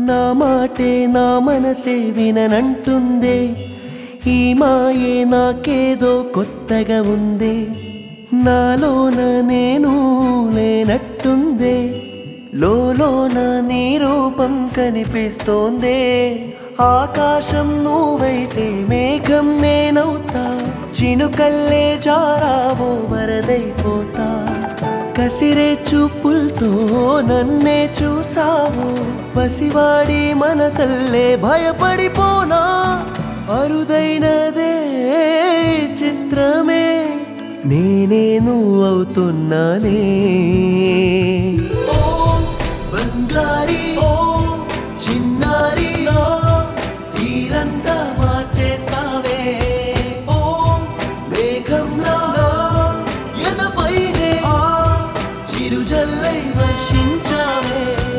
నా మాటే నా మనసే విననంటుందే ఈ మాయే నాకేదో కొత్తగా ఉందే నాలోన నేను లేనట్టుందే లోలోన నీ రూపం కనిపిస్తోందే ఆకాశం నువ్వైతే మేఘం నేనవుతా చినుకల్లే జారావో వరదైపోతా కసిరే చూపులతో నన్నే చూసావు పసివాడి మనసల్లే భయపడిపోనా అరుదైనదే చిత్రమే నేనే నువ్వు అవుతున్నానే ఓ బంగారి ఓ చిన్నారి నా తీరంతా మార్చేసావే ఓ మేఘంలా నా ఎదపైనే ఆ చిరుజల్లై వర్షించావే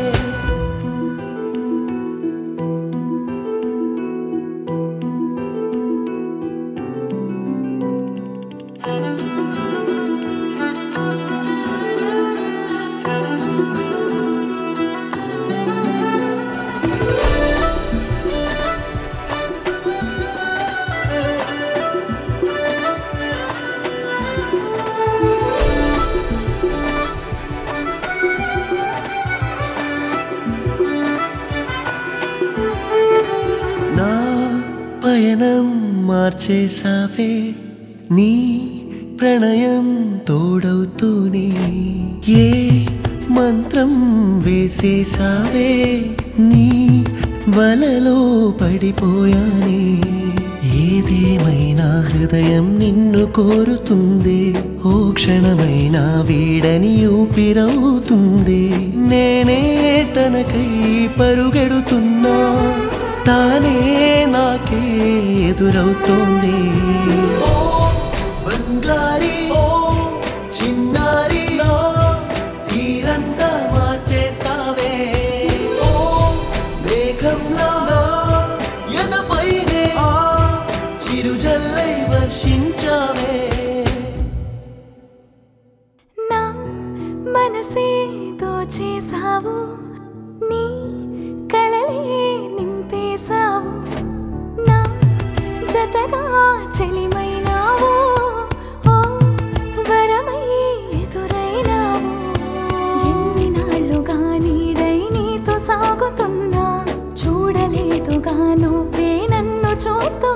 నా పయనం మార్చేసావే నీ ప్రణయం తోడవుతూనే ఏ మంత్రం వేసేసావే నీ వలలో పడిపోయానే ఏదేమైనా హృదయం నిన్ను కోరుతుంది ఓ క్షణమైనా వీడని ఊపిరవుతుంది నేనే తనకై పరుగెడుతున్నా తానే నాకే ఎదురవుతోంది ఓ బంగారి ఓ చిన్నారి నా తీరంతా మార్చేసావే ఓ మేఘంలా నా ఎదపైనే ఆ చిరుజల్లై వర్షించావే నా మనసే దోచేసావు నీ కలలే నింపేశావు నా జతగా చెలిమైనావు ఓ వరమై ఎదురైనావు ఎన్ని నాళ్ళుగా నీడై నీతో సాగుతున్నా చూడలేదుగా నువ్వే నన్ను చూస్తూ